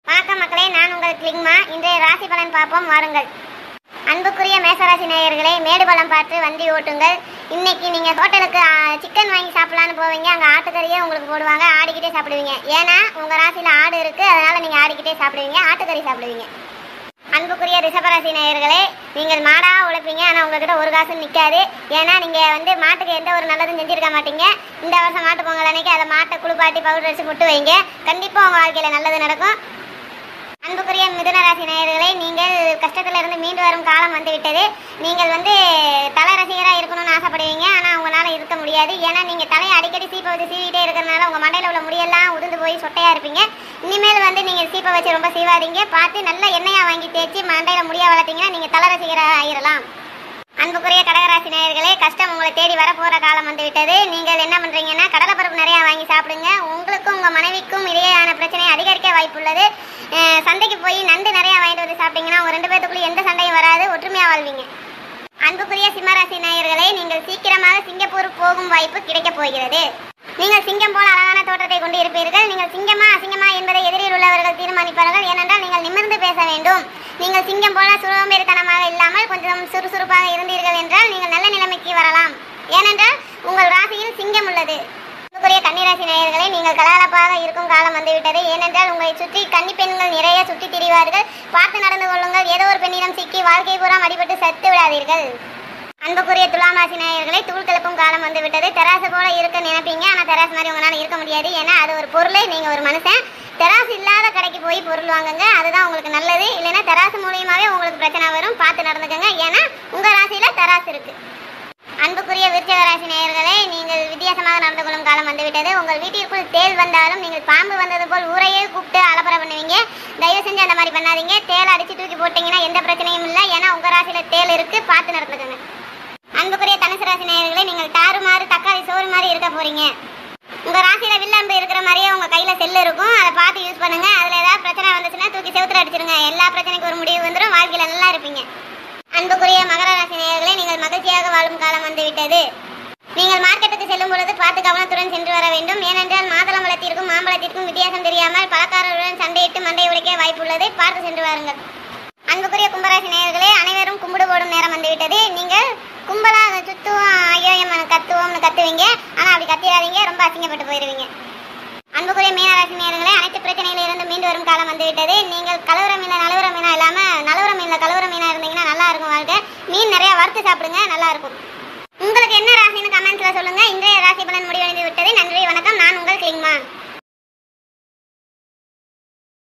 வணக்கம் மக்களே நான் உங்கள் கிளிங்மா இன்றைய ராசி பலன் பார்ப்போம் வாருங்கள் அன்புக்குரிய மேசராசி நேயர்களே மேடுபலம் பார்த்து வண்டி ஓட்டுங்கள் இன்னைக்கு நீங்க ஹோட்டலுக்கு சிக்கன் வாங்கி சாப்பிடலான்னு போவீங்க அங்க ஆட்டுக்கறியே உங்களுக்கு போடுவாங்க ஆடிக்கிட்டே சாப்பிடுவீங்க ஏன்னா உங்க ராசியில ஆடு இருக்கு அதனால நீங்க ஆடிக்கிட்டே சாப்பிடுவீங்க ஆட்டுக்கறி சாப்பிடுவீங்க அன்புக்குரிய ரிஷபராசி நேயர்களே நீங்கள் மாடா உழைப்பீங்க ஆனால் உங்ககிட்ட ஒரு காசும் நிற்காது ஏன்னா நீங்கள் வந்து மாட்டுக்கு எந்த ஒரு நல்லதும் செஞ்சிருக்க மாட்டீங்க இந்த வருஷம் மாட்டு பொங்கல் அன்னைக்கு அதை மாட்டை குளிப்பாட்டி பவுடர் அடிச்சு முட்டு வைங்க கண்டிப்பாக உங்கள் வாழ்க்கையில் நல்லது நடக்கும் அன்புக்குரிய மிதுனராசி நேயர்களே நீங்கள் கஷ்டத்திலிருந்து மீண்டு வரும் காலம் வந்துவிட்டது நீங்கள் வந்து தலை ரசிகராக இருக்கணும்னு ஆசைப்படுவீங்க ஆனால் உங்களால் இருக்க முடியாது ஏன்னா நீங்கள் தலையை அடிக்கடி சீப்பை வச்சு சீவிட்டே இருக்கிறனால உங்கள் மண்டையில் உள்ள முடியெல்லாம் உதிர்ந்து போய் சொட்டையாக இருப்பீங்க இனிமேல் வந்து நீங்கள் சீப்பை வச்சு ரொம்ப சீவாதீங்க பார்த்து நல்ல எண்ணெயாக வாங்கி தேய்ச்சி மண்டையில் முடியா வளர்த்தீங்கன்னா நீங்கள் தலை ரசிகராக ஆயிரலாம் அன்புக்குரிய கடகராசி நேயர்களே கஷ்டம் உங்களை தேடி வரப்போற காலம் வந்து விட்டது நீங்கள் என்ன பண்றீங்கன்னா கடலைப்பருப்பு நிறைய வாங்கி சாப்பிடுங்க உங்களுக்கும் உங்க மனைவிக்கும் இடையேயான பிரச்சனை அதிகரிக்க வாய்ப்புள்ளது அஹ் சந்தைக்கு போய் நண்டு நிறைய வாங்கிட்டு வந்து சாப்பிட்டீங்கன்னா உங்க ரெண்டு பேத்துக்குள்ள எந்த சண்டையும் வராது ஒற்றுமையா வாழ்வீங்க அன்புக்குரிய சிம்மராசி நேயர்களே நீங்கள் சீக்கிரமாக சிங்கப்பூர் போகும் வாய்ப்பு கிடைக்கப் போகிறது நீங்கள் சிங்கம் போல அழகான தோற்றத்தை கொண்டு இருப்பீர்கள் நீங்கள் சிங்கமா அசிங்கமா என்பதை எதிரில் உள்ளவர்கள் தீர்மானிப்பார்கள் ஏனென்றால் நீங்கள் நிமிர்ந்து பேச வேண்டும் நீங்கள் சிங்கம் போல சுலோம்பேறித்தனமாக இல்லாமல் கொஞ்சம் சுறுசுறுப்பாக இருந்தீர்கள் என்றால் நீங்கள் நல்ல நிலைமைக்கு வரலாம் ஏனென்றால் உங்கள் ராசியில் சிங்கம் உள்ளது அன்புக்குரிய கன்னிராசி நேயர்களே நீங்கள் கலகலப்பாக இருக்கும் காலம் வந்துவிட்டது ஏனென்றால் உங்களை சுற்றி கன்னி பெண்கள் நிறைய சுற்றி திரிவார்கள் பார்த்து நடந்து கொள்ளுங்கள் ஏதோ ஒரு பெண்ணிடம் சிக்கி வாழ்க்கை பூரா அடிபட்டு செத்து விடாதீர்கள் அன்புக்குரிய துலாமாசி நேயர்களை தூள் கிளப்பும் காலம் வந்து விட்டது தெராசு போல இருக்க நினைப்பீங்க ஆனா தெராசு மாதிரி உங்களால இருக்க முடியாது ஏன்னா அது ஒரு பொருளே நீங்க ஒரு மனுஷன் தெராசு இல்லாத கடைக்கு போய் பொருள் வாங்குங்க அதுதான் உங்களுக்கு நல்லது இல்லைன்னா தெராசு மூலியமாவே உங்களுக்கு பிரச்சனை வரும் பார்த்து நடந்துக்கங்க ஏன்னா உங்க ராசியில தெராசு இருக்கு அன்புக்குரிய விருச்சக ராசி நேயர்களே நீங்கள் வித்தியாசமாக நடந்து கொள்ளும் காலம் வந்துவிட்டது உங்கள் வீட்டிற்குள் தேள் வந்தாலும் நீங்கள் பாம்பு வந்தது போல் ஊரையே கூப்பிட்டு அலப்பற பண்ணுவீங்க தயவு செஞ்சு அந்த மாதிரி பண்ணாதீங்க தேள் அடிச்சு தூக்கி போட்டீங்கன்னா எந்த பிரச்சனையும் இல்லை ஏன்னா உங்க ராசியில தேள் இருக்கு பார்த்து நடந்துக்கங்க அன்புக்குரிய தனுசு ராசி நேயர்களே நீங்கள் தாறுமாறு தக்காளி சோறு மாதிரி இருக்க போறீங்க உங்க ராசியில வில்லம்பு இருக்கிற மாதிரியே உங்க கையில செல்லு இருக்கும் அதை பார்த்து யூஸ் பண்ணுங்க அதுல ஏதாவது பிரச்சனை வந்துச்சுன்னா தூக்கி செவுத்துல அடிச்சிருங்க எல்லா பிரச்சனைக்கும் ஒரு முடிவு வந்துடும் வாழ்க்கையில நல்லா இருப்பீங்க அன்புக்குரிய மகர ராசி நேயர்களே நீங்கள் மகிழ்ச்சியாக வாழும் காலம் வந்துவிட்டது நீங்கள் மார்க்கெட்டுக்கு செல்லும் பொழுது பார்த்து கவனத்துடன் சென்று வர வேண்டும் ஏனென்றால் மாதுளம்பழத்திற்கும் மாம்பழத்திற்கும் வித்தியாசம் தெரியாமல் பழக்காரருடன் சண்டையிட்டு மண்டை உடைக்க வாய்ப்புள்ளது பார்த்து சென்று வாருங்கள் அன்புக்குரிய கும்பராசி நேயர்களே அனைவரும் கும்பிடு போடும் நேரம் வந்துவிட்டது நீங்கள் கும்பலா சுத்துவோம் ஐயோ எம்மன் கத்துவோம்னு கத்துவீங்க ஆனா அப்படி கத்திடாதீங்க ரொம்ப அசிங்கப்பட்டு போயிருவீங்க அன்புக்குரிய மீனராசி நேயர்களே அனைத்து பிரச்சனையில இருந்து மீண்டு வரும் காலம் வந்துவிட்டது நீங்கள் கலவர மீன நலுவர மீனா இல்லாம நலுவர மீன்ல கலவர மீனா இருந்தீங்கன்னா நல்லா இருக்கும் வாழ்க்கை மீன் நிறைய வறுத்து சாப்பிடுங்க நல்லா இருக்கும் உங்களுக்கு என்ன ராசின்னு கமெண்ட்ஸ்ல சொல்லுங்க இன்றைய ராசி பலன் முடிவடைந்து விட்டது நன்றி வணக்கம் நான் உங்கள் கிளிங்மா